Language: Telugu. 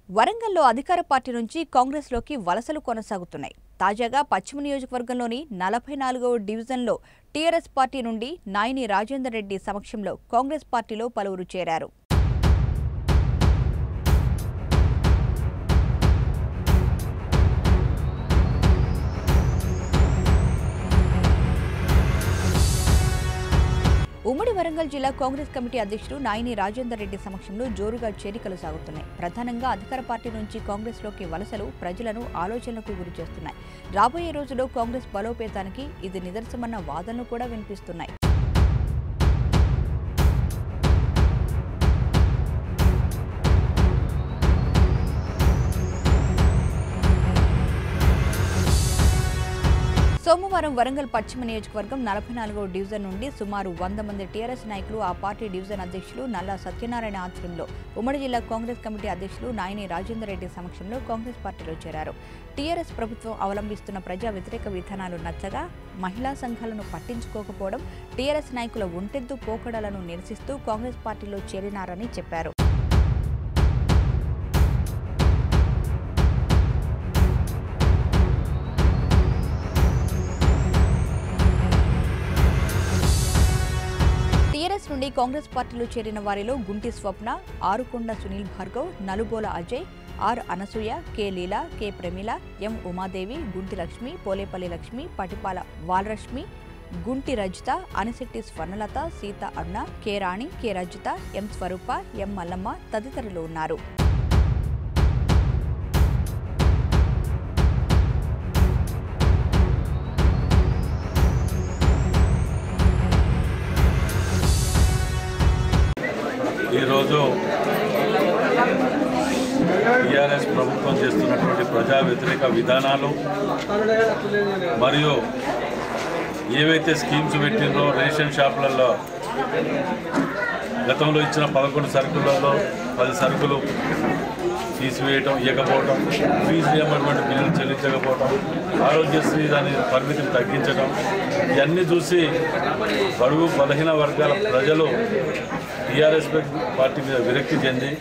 వరంగల్లో అధికార పార్టీ నుంచి కాంగ్రెస్లోకి వలసలు కొనసాగుతున్నాయి తాజాగా పశ్చిమ నియోజకవర్గంలోని నలభై నాలుగవ డివిజన్లో టీఆర్ఎస్ పార్టీ నుండి నాయని రాజేందర్ రెడ్డి సమక్షంలో కాంగ్రెస్ పార్టీలో పలువురు చేరారు ఉమ్మడి వరంగల్ జిల్లా కాంగ్రెస్ కమిటీ అధ్యక్షుడు నాయని రాజేందర్ రెడ్డి సమక్షంలో జోరుగా చేరికలు సాగుతున్నాయి ప్రధానంగా అధికార పార్టీ నుంచి కాంగ్రెస్లోకి వలసలు ప్రజలను ఆలోచనలకు గురి చేస్తున్నాయి రాబోయే రోజుల్లో కాంగ్రెస్ బలోపేతానికి ఇది నిదర్శనమన్న వాదనలు కూడా వినిపిస్తున్నాయి సోమవారం వరంగల్ పశ్చిమ నియోజకవర్గం నలభై నాలుగవ డివిజన్ నుండి సుమారు వంద మంది టీఆర్ఎస్ నాయకులు ఆ పార్టీ డివిజన్ అధ్యక్షులు నల్లా సత్యనారాయణ ఆధ్వర్యంలో ఉమ్మడి జిల్లా కాంగ్రెస్ కమిటీ అధ్యక్షులు నాయని రాజేందర్ రెడ్డి సమక్షంలో కాంగ్రెస్ పార్టీలో చేరారు టీఆర్ఎస్ ప్రభుత్వం అవలంబిస్తున్న ప్రజా వ్యతిరేక విధానాలు నచ్చగా మహిళా సంఘాలను పట్టించుకోకపోవడం టీఆర్ఎస్ నాయకుల ఒంటెద్దు పోకడలను నిరసిస్తూ కాంగ్రెస్ పార్టీలో చేరినారని చెప్పారు టీఆర్ఎస్ నుండి కాంగ్రెస్ పార్టీలో చేరిన వారిలో Gunti Swapna Arukonda Sunil Bhargav Nalubola Ajay R Anasuya K Leela K Pramila M Umadevi Gunti Lakshmi Polepalli Lakshmi Patipala Valarashmi Gunti Rajitha Anishetti Swarnalatha Sita Aruna K Rani K Rajitha M Swaroopa M Mallamma తదితరులు ఉన్నారు ఈరోజు టీఆర్ఎస్ ప్రభుత్వం చేస్తున్నటువంటి ప్రజా వ్యతిరేక విధానాలు మరియు ఏవైతే స్కీమ్స్ పెట్టినో రేషన్ షాపులలో గతంలో ఇచ్చిన పదకొండు సరుకులలో పది సరుకులు తీసివేయటం ఇవ్వకపోవటం ఫీజు రియంబర్మెంట్ బిల్లులు చెల్లించకపోవటం ఆరోగ్యశ్రీ దాని పరిమితిని తగ్గించడం ఇవన్నీ చూసి బడుగు బలహీన వర్గాల ప్రజలు టీఆర్ఎస్ పార్టీ మీద విరక్తి చెంది